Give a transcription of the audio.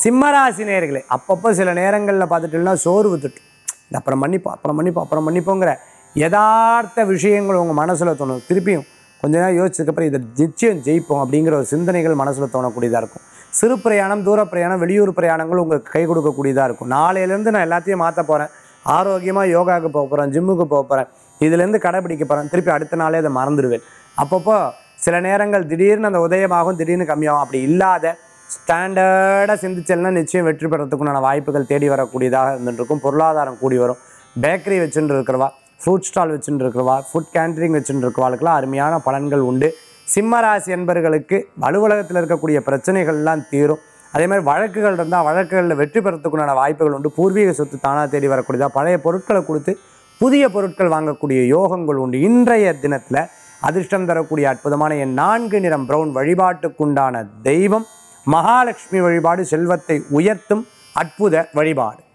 சிம்மராசி நேர்களே அப்பப்போ சில நேரங்களில் பார்த்துட்டுனா சோர்வு திட்டும் இது அப்புறம் மன்னிப்போம் அப்புறம் மன்னிப்போம் அப்புறம் மன்னிப்போங்கிற யதார்த்த விஷயங்கள் உங்கள் மனசில் தோணும் திருப்பியும் கொஞ்ச நேரம் யோசிச்சதுக்கப்புறம் இதை நிச்சயம் ஜெயிப்போம் அப்படிங்கிற ஒரு சிந்தனைகள் மனசில் தோணக்கூடியதாக இருக்கும் சிறு பிரயாணம் தூர பிரயாணம் வெளியூர் பிரயாணங்கள் உங்களுக்கு கை கொடுக்கக்கூடியதாக இருக்கும் நாளையிலேருந்து நான் எல்லாத்தையும் மாற்ற போகிறேன் ஆரோக்கியமாக யோகாவுக்கு போக போகிறேன் ஜிம்முக்கு போக போகிறேன் இதுலேருந்து கடைபிடிக்க போகிறேன் திருப்பி அடுத்த நாளே அதை மறந்துடுவேன் அப்பப்போ சில நேரங்கள் திடீர்னு அந்த உதயமாகும் திடீர்னு கம்மியாகும் அப்படி இல்லாத ஸ்டாண்டர்டாக சிந்திச்சல்னா நிச்சயம் வெற்றி பெறத்துக்குண்டான வாய்ப்புகள் தேடி வரக்கூடியதாக இருந்துருக்கும் பொருளாதாரம் கூடி வரும் பேக்கரி வச்சுட்டு இருக்கிறவா ஃப்ரூட் ஸ்டால் வச்சுட்டு இருக்கிறவா ஃபுட் கேண்டரிங் வச்சுட்டு இருக்கிறவாளுக்கெல்லாம் அருமையான பலன்கள் உண்டு சிம்மராசி என்பர்களுக்கு அலுவலகத்தில் இருக்கக்கூடிய பிரச்சனைகள்லாம் தீரும் அதே மாதிரி வழக்குகள் இருந்தால் வழக்குகளில் வெற்றி பெறத்துக்குண்டான வாய்ப்புகள் உண்டு பூர்வீக சொத்து தானாக தேடி வரக்கூடியதா பழைய பொருட்களை கொடுத்து புதிய பொருட்கள் வாங்கக்கூடிய யோகங்கள் உண்டு இன்றைய தினத்தில் அதிர்ஷ்டம் தரக்கூடிய அற்புதமான என் நான்கு நிறம் பிரவுன் வழிபாட்டுக்குண்டான தெய்வம் மகாலட்சுமி வழிபாடு செல்வத்தை உயர்த்தும் அற்புத வழிபாடு